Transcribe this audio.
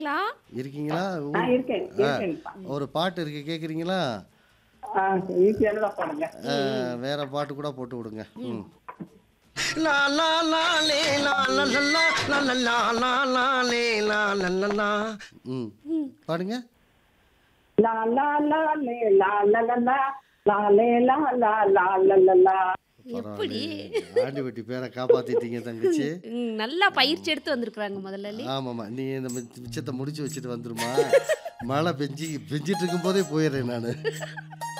ங்களா? இருக்கீங்களா நான் இருக்கேன் இருக்கேன்ப்பா ஒரு பாட்டு இருக்கு கேக்குறீங்களா ஆ ஈஸியானதா போடுங்க ஆ, வேற பாட்டு கூட போட்டு விடுங்க ம் லா லா லா லே லா லா லா லா லா லா லா லா லா லே லா லா லா லா ம் பாடுங்க லா லா லா லே லா லா லா லா லா லே லா லா லா லா லா லா எப்படி ஆண்டிவட்டி பேரை காப்பாத்திட்டீங்க தங்கச்சி ம், நல்லா பயிற்சி எடுத்து வந்திருக்கிறாங்க முதல்ல ஆமாம்மா நீ இந்த மிச்ச- மிச்சத்தை முடிச்சு வச்சுட்டு வந்துருமா மழை பெஞ்சி பெஞ்சிட்டு இருக்கும் போதே போயிடுறேன் நான்